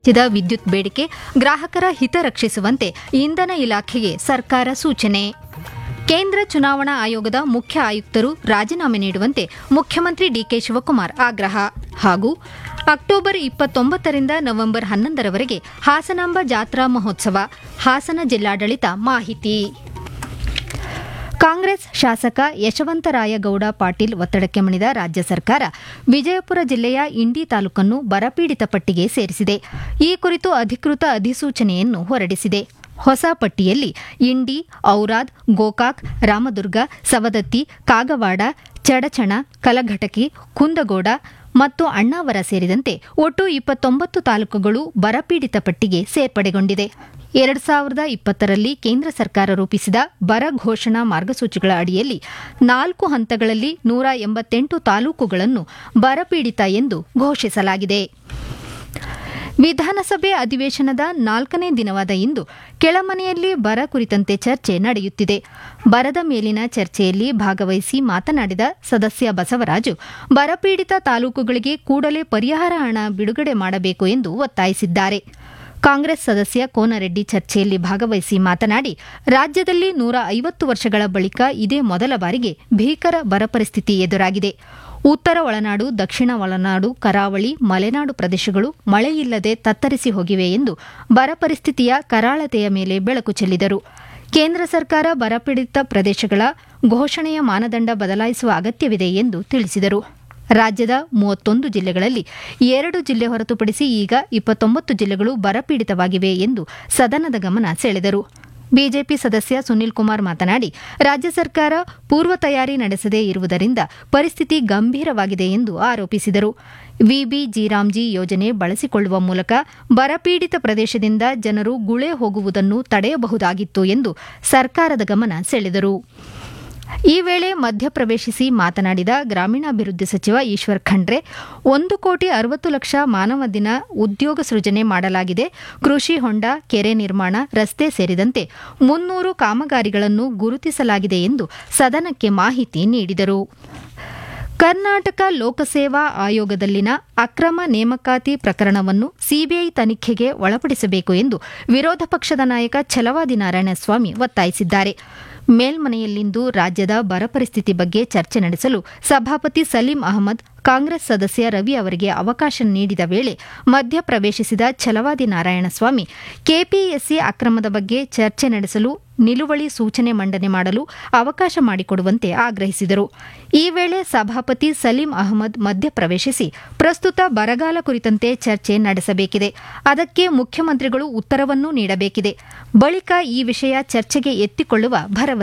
ಹೆಚ್ಚಿದ ವಿದ್ಯುತ್ ಬೇಡಿಕೆ ಗ್ರಾಹಕರ ಹಿತ ರಕ್ಷಿಸುವಂತೆ ಇಂಧನ ಇಲಾಖೆಗೆ ಸರ್ಕಾರ ಸೂಚನೆ ಕೇಂದ್ರ ಚುನಾವಣಾ ಆಯೋಗದ ಮುಖ್ಯ ಆಯುಕ್ತರು ರಾಜೀನಾಮೆ ನೀಡುವಂತೆ ಮುಖ್ಯಮಂತ್ರಿ ಡಿಕೆ ಶಿವಕುಮಾರ್ ಆಗ್ರಹ ಹಾಗೂ ಅಕ್ಟೋಬರ್ ಇಪ್ಪತ್ತೊಂಬತ್ತರಿಂದ ನವೆಂಬರ್ ಹನ್ನೊಂದರವರೆಗೆ ಹಾಸನಾಂಬ ಜಾತ್ರಾ ಮಹೋತ್ಸವ ಹಾಸನ ಜಿಲ್ಲಾಡಳಿತ ಮಾಹಿತಿ ಕಾಂಗ್ರೆಸ್ ಶಾಸಕ ಯಶವಂತರಾಯಗೌಡ ಪಾಟೀಲ್ ಒತ್ತಡಕ್ಕೆ ಮಣಿದ ರಾಜ್ಯ ಸರ್ಕಾರ ವಿಜಯಪುರ ಜಿಲ್ಲೆಯ ಇಂಡಿ ತಾಲೂಕನ್ನು ಬರಪೀಡಿತ ಪಟ್ಟಿಗೆ ಸೇರಿಸಿದೆ ಈ ಕುರಿತು ಅಧಿಕೃತ ಅಧಿಸೂಚನೆಯನ್ನು ಹೊರಡಿಸಿದೆ ಹೊಸ ಪಟ್ಟಿಯಲ್ಲಿ ಇಂಡಿ ಔರಾದ್ ಗೋಕಾಕ್ ರಾಮದುರ್ಗ ಸವದತ್ತಿ ಕಾಗವಾಡ ಚಡಚಣ ಕಲಘಟಕಿ ಕುಂದಗೋಡ ಮತ್ತು ಅಣ್ಣಾವರ ಸೇರಿದಂತೆ ಒಟ್ಟು ಇಪ್ಪತ್ತೊಂಬತ್ತು ತಾಲೂಕುಗಳು ಬರಪೀಡಿತ ಪಟ್ಟಿಗೆ ಸೇರ್ಪಡೆಗೊಂಡಿದೆ ಎರಡು ಸಾವಿರದ ಇಪ್ಪತ್ತರಲ್ಲಿ ಕೇಂದ್ರ ಸರ್ಕಾರ ರೂಪಿಸಿದ ಬರ ಘೋಷಣಾ ಮಾರ್ಗಸೂಚಿಗಳ ಅಡಿಯಲ್ಲಿ ನಾಲ್ಕು ಹಂತಗಳಲ್ಲಿ ನೂರ ಎಂಬತ್ತೆಂಟು ತಾಲೂಕುಗಳನ್ನು ಬರಪೀಡಿತ ಎಂದು ಘೋಷಿಸಲಾಗಿದೆ ವಿಧಾನಸಭೆ ಅಧಿವೇಶನದ ನಾಲ್ಕನೇ ದಿನವಾದ ಇಂದು ಕೆಳಮನೆಯಲ್ಲಿ ಬರ ಕುರಿತಂತೆ ಚರ್ಚೆ ನಡೆಯುತ್ತಿದೆ ಬರದ ಮೇಲಿನ ಚರ್ಚೆಯಲ್ಲಿ ಭಾಗವಹಿಸಿ ಮಾತನಾಡಿದ ಸದಸ್ಯ ಬಸವರಾಜು ಬರಪೀಡಿತ ತಾಲೂಕುಗಳಿಗೆ ಕೂಡಲೇ ಪರಿಹಾರ ಹಣ ಬಿಡುಗಡೆ ಮಾಡಬೇಕು ಎಂದು ಒತ್ತಾಯಿಸಿದ್ದಾರೆ ಕಾಂಗ್ರೆಸ್ ಸದಸ್ಯ ಕೋನರೆಡ್ಡಿ ಚರ್ಚೆಯಲ್ಲಿ ಭಾಗವಹಿಸಿ ಮಾತನಾಡಿ ರಾಜ್ಯದಲ್ಲಿ ನೂರ ಐವತ್ತು ವರ್ಷಗಳ ಬಳಿಕ ಇದೇ ಮೊದಲ ಬಾರಿಗೆ ಭೀಕರ ಬರ ಪರಿಸ್ಥಿತಿ ಎದುರಾಗಿದೆ ಉತ್ತರ ಒಳನಾಡು ದಕ್ಷಿಣ ಒಳನಾಡು ಕರಾವಳಿ ಮಲೆನಾಡು ಪ್ರದೇಶಗಳು ಮಳೆಯಿಲ್ಲದೆ ತತ್ತರಿಸಿ ಹೋಗಿವೆ ಎಂದು ಬರ ಪರಿಸ್ಥಿತಿಯ ಕರಾಳತೆಯ ಮೇಲೆ ಬೆಳಕು ಚೆಲ್ಲಿದರು ಕೇಂದ್ರ ಸರ್ಕಾರ ಬರಪೀಡಿತ ಪ್ರದೇಶಗಳ ಘೋಷಣೆಯ ಮಾನದಂಡ ಬದಲಾಯಿಸುವ ಅಗತ್ಯವಿದೆ ಎಂದು ತಿಳಿಸಿದರು ರಾಜ್ಯದ ಮೂವತ್ತೊಂದು ಜಿಲ್ಲೆಗಳಲ್ಲಿ ಎರಡು ಜಿಲ್ಲೆ ಹೊರತುಪಡಿಸಿ ಈಗ ಇಪ್ಪತ್ತೊಂಬತ್ತು ಜಿಲ್ಲೆಗಳು ಬರಪೀಡಿತವಾಗಿವೆ ಎಂದು ಸದನದ ಗಮನ ಸೆಳೆದರು ಬಿಜೆಪಿ ಸದಸ್ಯ ಸುನಿಲ್ ಕುಮಾರ್ ಮಾತನಾಡಿ ರಾಜ್ಯ ಸರ್ಕಾರ ಪೂರ್ವ ತಯಾರಿ ನಡೆಸದೇ ಇರುವುದರಿಂದ ಪರಿಸ್ಥಿತಿ ಗಂಭೀರವಾಗಿದೆ ಎಂದು ಆರೋಪಿಸಿದರು ವಿಬಿ ಜೀರಾಮ್ಜಿ ಯೋಜನೆ ಬಳಸಿಕೊಳ್ಳುವ ಮೂಲಕ ಬರಪೀಡಿತ ಪ್ರದೇಶದಿಂದ ಜನರು ಗುಳೆ ಹೋಗುವುದನ್ನು ತಡೆಯಬಹುದಾಗಿತ್ತು ಎಂದು ಸರ್ಕಾರದ ಗಮನ ಸೆಳೆದರು ಈ ವೇಳೆ ಮಧ್ಯಪ್ರವೇಶಿಸಿ ಮಾತನಾಡಿದ ಗ್ರಾಮೀಣಾಭಿವೃದ್ಧಿ ಸಚಿವ ಈಶ್ವರ್ ಖಂಡ್ರೆ ಒಂದು ಕೋಟಿ ಅರವತ್ತು ಲಕ್ಷ ಮಾನವ ದಿನ ಉದ್ಯೋಗ ಸೃಜನೆ ಮಾಡಲಾಗಿದೆ ಕೃಷಿ ಹೊಂಡ ಕೆರೆ ನಿರ್ಮಾಣ ರಸ್ತೆ ಸೇರಿದಂತೆ ಮುನ್ನೂರು ಕಾಮಗಾರಿಗಳನ್ನು ಗುರುತಿಸಲಾಗಿದೆ ಎಂದು ಸದನಕ್ಕೆ ಮಾಹಿತಿ ನೀಡಿದರು ಕರ್ನಾಟಕ ಲೋಕಸೇವಾ ಆಯೋಗದಲ್ಲಿನ ಅಕ್ರಮ ನೇಮಕಾತಿ ಪ್ರಕರಣವನ್ನು ಸಿಬಿಐ ತನಿಖೆಗೆ ಒಳಪಡಿಸಬೇಕು ಎಂದು ವಿರೋಧ ಪಕ್ಷದ ನಾಯಕ ಛಲವಾದಿ ನಾರಾಯಣಸ್ವಾಮಿ ಒತ್ತಾಯಿಸಿದ್ದಾರೆ ಮೇಲ್ಮನೆಯಲ್ಲಿಂದು ರಾಜ್ಯದ ಬರ ಪರಿಸ್ಥಿತಿ ಬಗ್ಗೆ ಚರ್ಚೆ ನಡೆಸಲು ಸಭಾಪತಿ ಸಲೀಂ ಅಹಮದ್ ಕಾಂಗ್ರೆಸ್ ಸದಸ್ಯ ರವಿ ಅವರಿಗೆ ಅವಕಾಶ ನೀಡಿದ ವೇಳೆ ಮಧ್ಯಪ್ರವೇಶಿಸಿದ ಛಲವಾದಿ ನಾರಾಯಣಸ್ವಾಮಿ ಕೆಪಿಎಸ್ಸಿ ಅಕ್ರಮದ ಬಗ್ಗೆ ಚರ್ಚೆ ನಡೆಸಲು ನಿಲುವಳಿ ಸೂಚನೆ ಮಂಡನೆ ಮಾಡಲು ಅವಕಾಶ ಮಾಡಿಕೊಡುವಂತೆ ಆಗ್ರಹಿಸಿದರು ಈ ವೇಳೆ ಸಭಾಪತಿ ಸಲೀಂ ಅಹಮದ್ ಮಧ್ಯಪ್ರವೇಶಿಸಿ ಪ್ರಸ್ತುತ ಬರಗಾಲ ಕುರಿತಂತೆ ಚರ್ಚೆ ನಡೆಸಬೇಕಿದೆ ಅದಕ್ಕೆ ಮುಖ್ಯಮಂತ್ರಿಗಳು ಉತ್ತರವನ್ನೂ ನೀಡಬೇಕಿದೆ ಬಳಿಕ ಈ ವಿಷಯ ಚರ್ಚೆಗೆ ಎತ್ತಿಕೊಳ್ಳುವ ಭರವಸೆ